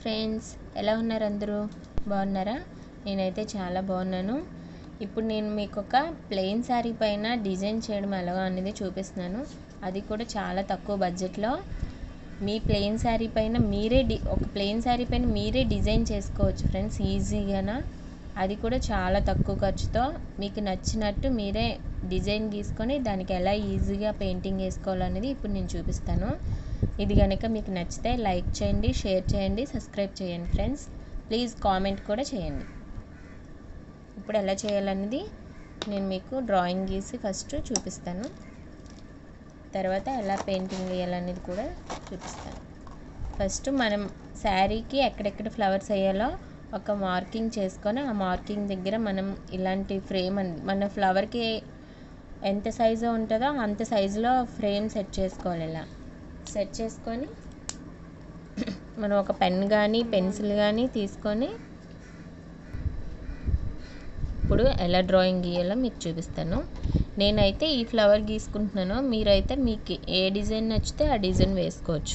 friends ఎలా ఉన్నారు అందరూ బాగున్నారా నేనైతే చాలా బాగున్నాను ఇప్పుడు నేను మీకు ఒక ప్లెయిన్ శారీ పైన డిజైన్ చేయడం ఎలాగో అనేది చూపిస్తున్నాను అది కూడా చాలా తక్కువ బడ్జెట్లో మీ ప్లెయిన్ శారీ పైన మీరే డి ఒక ప్లెయిన్ శారీ పైన మీరే డిజైన్ చేసుకోవచ్చు ఫ్రెండ్స్ ఈజీగానా అది కూడా చాలా తక్కువ ఖర్చుతో మీకు నచ్చినట్టు మీరే డిజైన్ గీసుకొని దానికి ఎలా ఈజీగా పెయింటింగ్ వేసుకోవాలనేది ఇప్పుడు నేను చూపిస్తాను ఇది కనుక మీకు నచ్చితే లైక్ చేయండి షేర్ చేయండి సబ్స్క్రైబ్ చేయండి ఫ్రెండ్స్ ప్లీజ్ కామెంట్ కూడా చేయండి ఇప్పుడు ఎలా చేయాలనేది నేను మీకు డ్రాయింగ్ గీసి ఫస్ట్ చూపిస్తాను తర్వాత ఎలా పెయింటింగ్ వేయాలనేది కూడా చూపిస్తాను ఫస్ట్ మనం శారీకి ఎక్కడెక్కడ ఫ్లవర్స్ వేయాలో ఒక మార్కింగ్ చేసుకొని ఆ మార్కింగ్ దగ్గర మనం ఇలాంటి ఫ్రేమ్ అండి మన ఫ్లవర్కి ఎంత సైజు ఉంటుందో అంత సైజులో ఫ్రేమ్ సెట్ చేసుకోవాలి ఇలా సెట్ చేసుకొని మనం ఒక పెన్ కానీ పెన్సిల్ కానీ తీసుకొని ఇప్పుడు ఎలా డ్రాయింగ్ గీయాలో మీకు చూపిస్తాను నేనైతే ఈ ఫ్లవర్ గీసుకుంటున్నాను మీరైతే మీకు ఏ డిజైన్ నచ్చితే ఆ డిజైన్ వేసుకోవచ్చు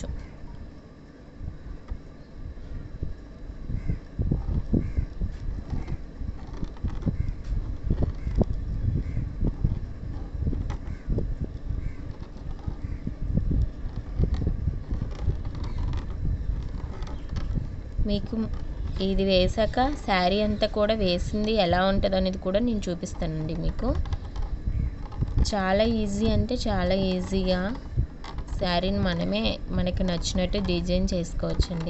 మీకు ఇది వేసాక శారీ అంతా కూడా వేసింది ఎలా ఉంటుందో అనేది కూడా నేను చూపిస్తానండి మీకు చాలా ఈజీ అంటే చాలా ఈజీగా శారీని మనమే మనకి నచ్చినట్టు డిజైన్ చేసుకోవచ్చండి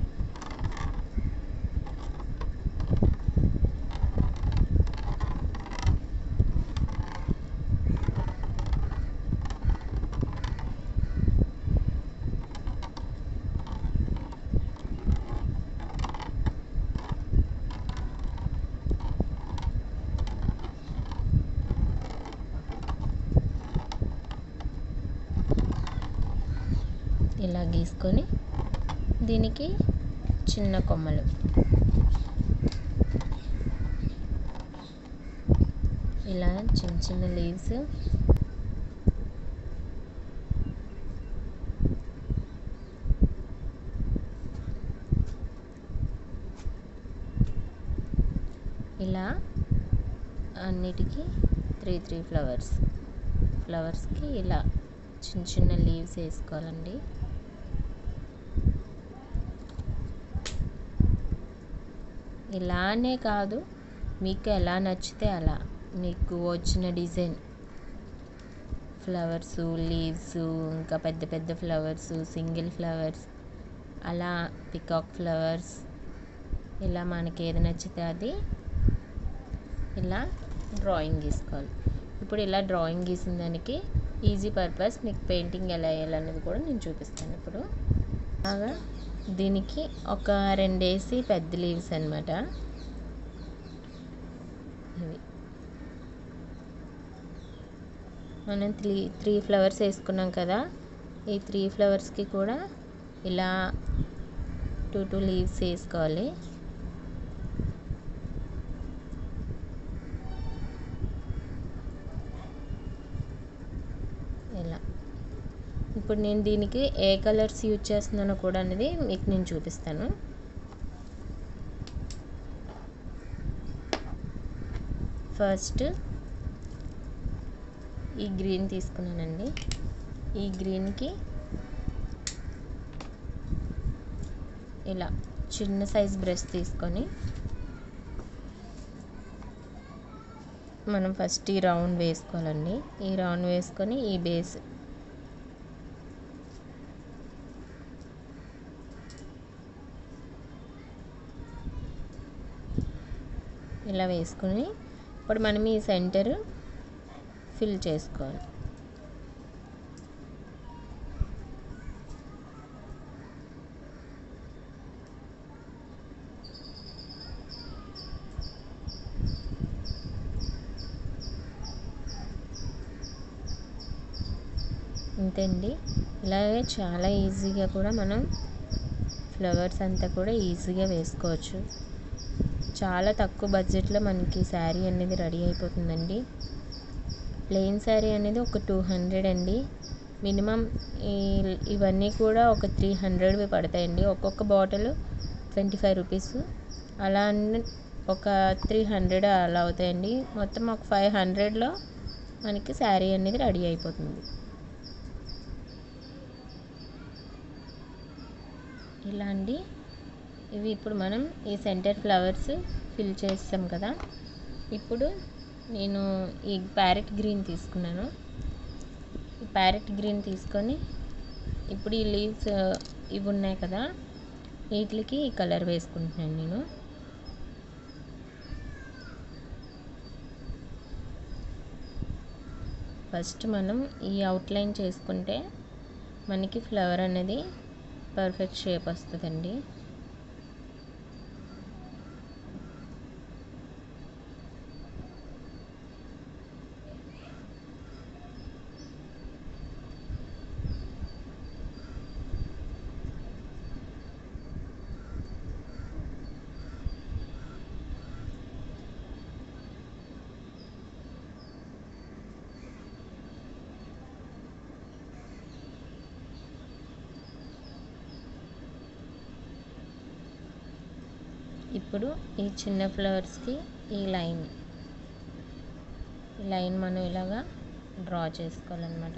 ఇలా గీసుకొని దీనికి చిన్న కొమ్మలు ఇలా చిన్న చిన్న లీవ్స్ ఇలా అన్నిటికీ త్రీ త్రీ ఫ్లవర్స్ ఫ్లవర్స్కి ఇలా చిన్న చిన్న లీవ్స్ వేసుకోవాలండి ఇలానే కాదు మీకు ఎలా నచ్చితే అలా మీకు వచ్చిన డిజైన్ ఫ్లవర్స్ లీవ్స్ ఇంకా పెద్ద పెద్ద ఫ్లవర్స్ సింగిల్ ఫ్లవర్స్ అలా పికాక్ ఫ్లవర్స్ ఇలా మనకి ఏది నచ్చితే అది ఇలా డ్రాయింగ్ గీసుకోవాలి ఇప్పుడు ఇలా డ్రాయింగ్ గీసిన దానికి ఈజీ పర్పస్ మీకు పెయింటింగ్ ఎలా వేయాలనేది కూడా నేను చూపిస్తాను ఇప్పుడు బాగా దీనికి ఒక రెండేసి పెద్ద లీవ్స్ అనమాట ఇవి మనం త్రీ త్రీ ఫ్లవర్స్ వేసుకున్నాం కదా ఈ త్రీ ఫ్లవర్స్కి కూడా ఇలా టూ టూ లీవ్స్ వేసుకోవాలి ఇలా ఇప్పుడు నేను దీనికి ఏ కలర్స్ యూజ్ చేస్తున్నానో కూడా అనేది మీకు నేను చూపిస్తాను ఫస్ట్ ఈ గ్రీన్ తీసుకున్నానండి ఈ గ్రీన్కి ఇలా చిన్న సైజ్ బ్రష్ తీసుకొని మనం ఫస్ట్ ఈ రౌండ్ వేసుకోవాలండి ఈ రౌండ్ వేసుకొని ఈ బేస్ ఇలా వేసుకుని ఇప్పుడు మనం ఈ సెంటర్ ఫిల్ చేసుకోవాలి అంతే అండి ఇలాగే చాలా ఈజీగా కూడా మనం ఫ్లవర్స్ అంతా కూడా ఈజీగా వేసుకోవచ్చు చాలా తక్కువ బడ్జెట్లో మనకి శారీ అనేది రెడీ అయిపోతుందండి ప్లెయిన్ శారీ అనేది ఒక టూ హండ్రెడ్ అండి మినిమం ఈ ఇవన్నీ కూడా ఒక త్రీ హండ్రెడ్వి పడతాయండి ఒక్కొక్క బాటిల్ ట్వంటీ ఫైవ్ రూపీస్ అలా అన్ని ఒక త్రీ హండ్రెడ్ అలా అవుతాయండి మొత్తం ఒక ఫైవ్ హండ్రెడ్లో మనకి శారీ అనేది రెడీ అయిపోతుంది ఇలా అండి ఇవి ఇప్పుడు మనం ఈ సెంటర్ ఫ్లవర్స్ ఫిల్ చేస్తాం కదా ఇప్పుడు నేను ఈ ప్యారెట్ గ్రీన్ తీసుకున్నాను ఈ ప్యారెట్ గ్రీన్ తీసుకొని ఇప్పుడు ఈ లీవ్స్ ఇవి ఉన్నాయి కదా వీటికి ఈ కలర్ వేసుకుంటున్నాను నేను ఫస్ట్ మనం ఈ అవుట్లైన్ చేసుకుంటే మనకి ఫ్లవర్ అనేది పర్ఫెక్ట్ షేప్ వస్తుందండి ఇప్పుడు ఈ చిన్న ఫ్లవర్స్కి ఈ లైన్ ఈ లైన్ మనం ఇలాగా డ్రా చేసుకోవాలన్నమాట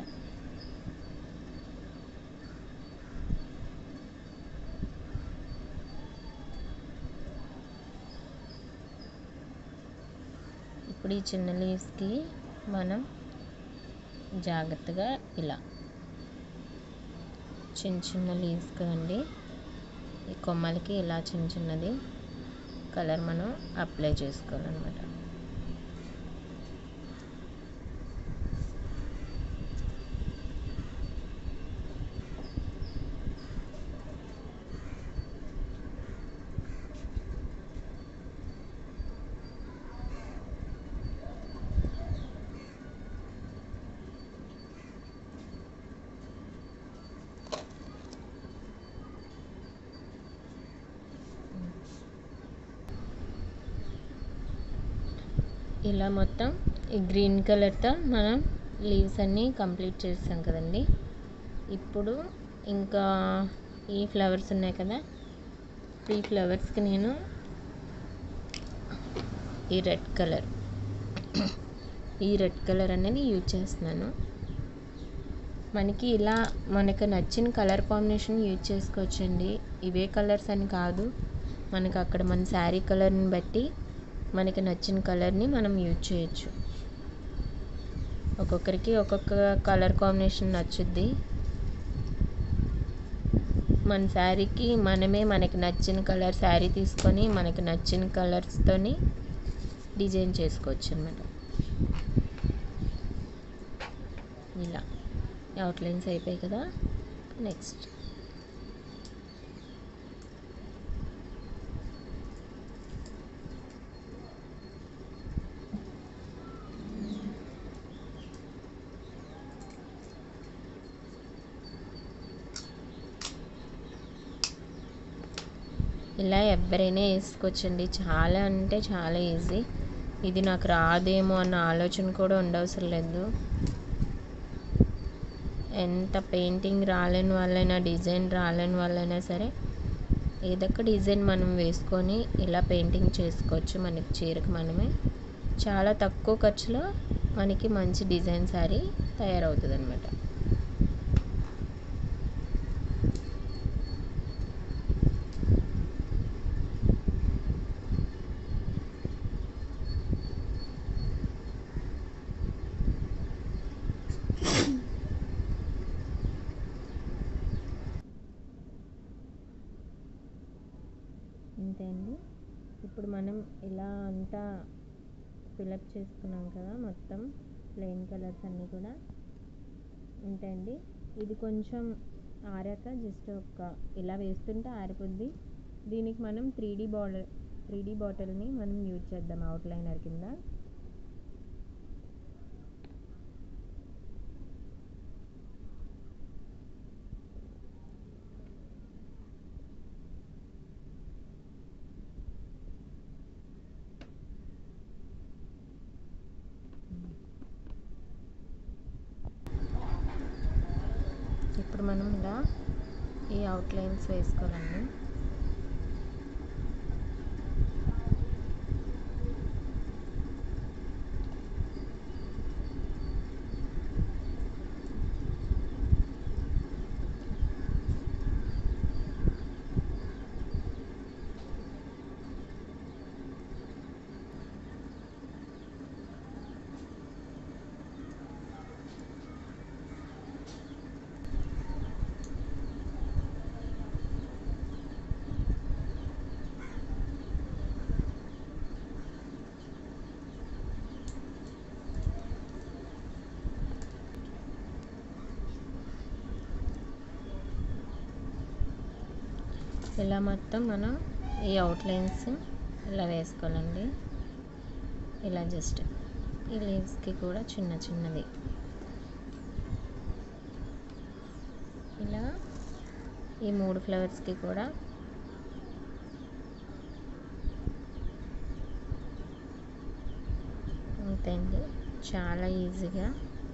ఇప్పుడు ఈ చిన్న లీవ్స్కి మనం జాగ్రత్తగా ఇలా చిన్న చిన్న లీవ్స్ కదండి ఈ కొమ్మలకి ఇలా చిన్న చిన్నది కలర్ మనం అప్లై చేసుకోవాలన్నమాట ఇలా మొత్తం ఈ గ్రీన్ కలర్తో మనం లీవ్స్ అన్నీ కంప్లీట్ చేస్తాం కదండి ఇప్పుడు ఇంకా ఈ ఫ్లవర్స్ ఉన్నాయి కదా ఈ ఫ్లవర్స్కి నేను ఈ రెడ్ కలర్ ఈ రెడ్ కలర్ అనేది యూజ్ చేస్తున్నాను మనకి ఇలా మనకు నచ్చిన కలర్ కాంబినేషన్ యూజ్ చేసుకోవచ్చండి ఇవే కలర్స్ అని కాదు మనకు అక్కడ మన శారీ కలర్ని బట్టి మనకి నచ్చిన కలర్ని మనం యూజ్ చేయొచ్చు ఒక్కొక్కరికి ఒక్కొక్క కలర్ కాంబినేషన్ నచ్చుద్ది మన శారీకి మనమే మనకి నచ్చిన కలర్ శారీ తీసుకొని మనకి నచ్చిన కలర్స్తోని డిజైన్ చేసుకోవచ్చు అనమాట ఇలా అవుట్లైన్స్ అయిపోయాయి కదా నెక్స్ట్ ఇలా ఎవరైనా వేసుకోవచ్చండి చాలా అంటే చాలా ఈజీ ఇది నాకు రాదేమో అన్న ఆలోచన కూడా ఉండవసరం లేదు ఎంత పెయింటింగ్ రాలేని వాళ్ళైనా డిజైన్ రాలేని వాళ్ళైనా సరే ఏదొక డిజైన్ మనం వేసుకొని ఇలా పెయింటింగ్ చేసుకోవచ్చు మనకి చీరకు మనమే చాలా తక్కువ ఖర్చులో మనకి మంచి డిజైన్ శారీ తయారవుతుంది అనమాట అంతే అండి ఇప్పుడు మనం ఇలా అంతా ఫిలప్ చేసుకున్నాం కదా మొత్తం ప్లెయిన్ కలర్స్ అన్నీ కూడా అంతే అండి ఇది కొంచెం ఆరాక జస్ట్ ఒక ఇలా వేస్తుంటే ఆరిపోద్ది దీనికి మనం three D border three D బాటిల్ని మనం యూజ్ చేద్దాం అవుట్లైనర్ కింద ఇప్పుడు మనం ఇలా ఈ అవుట్లైన్స్ వేసుకోవాలండి ఇలా మొత్తం మనం ఈ అవుట్లైన్స్ ఇలా వేసుకోవాలండి ఇలా జస్ట్ ఈ లీవ్స్కి కూడా చిన్న చిన్నది ఇలా ఈ మూడు ఫ్లవర్స్కి కూడా అంతే అండి చాలా ఈజీగా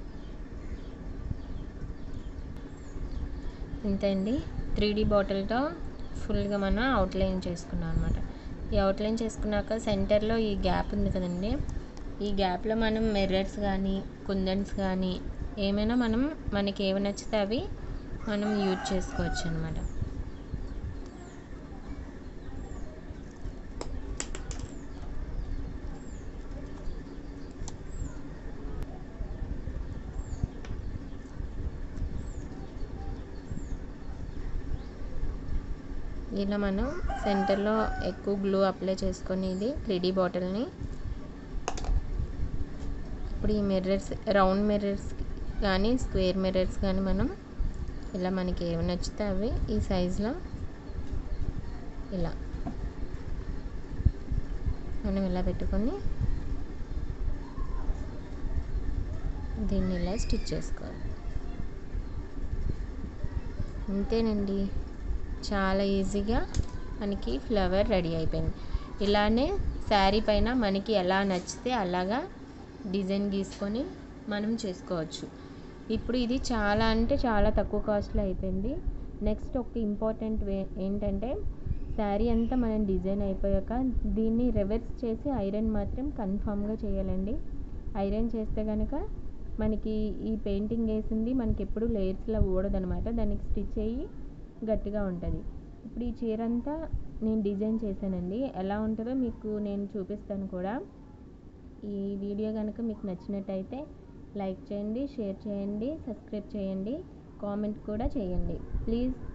ఇంతే అండి త్రీ డీ బాటిల్తో ఫుల్గా మనం అవుట్లైన్ చేసుకున్నాం అనమాట ఈ అవుట్లైన్ చేసుకున్నాక సెంటర్లో ఈ గ్యాప్ ఉంది కదండి ఈ గ్యాప్లో మనం మిర్రర్స్ కానీ కుందన్స్ కానీ ఏమైనా మనం మనకి ఏవి నచ్చితే అవి మనం యూజ్ చేసుకోవచ్చు అనమాట ఇలా మనం సెంటర్లో ఎక్కువ గ్లూ అప్లై చేసుకొని ఇది త్రీ డీ బాటిల్ని ఇప్పుడు ఈ మిర్రర్స్ రౌండ్ మిర్రర్స్ కానీ స్క్వేర్ మిర్రర్స్ కానీ మనం ఇలా మనకి ఏమి నచ్చితే అవి ఈ సైజులో ఇలా మనం ఇలా పెట్టుకొని దీన్ని ఇలా స్టిచ్ చేసుకోవాలి అంతేనండి చాలా ఈజీగా మనకి ఫ్లవర్ రెడీ అయిపోయింది ఇలానే శారీ పైన మనకి ఎలా నచ్చితే అలాగా డిజైన్ గీసుకొని మనం చేసుకోవచ్చు ఇప్పుడు ఇది చాలా అంటే చాలా తక్కువ కాస్ట్లో అయిపోయింది నెక్స్ట్ ఒక ఇంపార్టెంట్ వే ఏంటంటే శారీ అంతా మనం డిజైన్ అయిపోయాక దీన్ని రివర్స్ చేసి ఐరన్ మాత్రం కన్ఫామ్గా చేయాలండి ఐరన్ చేస్తే కనుక మనకి ఈ పెయింటింగ్ వేసింది మనకి ఎప్పుడు లేయర్స్లో ఊడదనమాట దానికి స్టిచ్ అయ్యి గట్టిగా ఉంటుంది ఇప్పుడు ఈ చీర అంతా నేను డిజైన్ చేశానండి ఎలా ఉంటుందో మీకు నేను చూపిస్తాను కూడా ఈ వీడియో కనుక మీకు నచ్చినట్టయితే లైక్ చేయండి షేర్ చేయండి సబ్స్క్రైబ్ చేయండి కామెంట్ కూడా చేయండి ప్లీజ్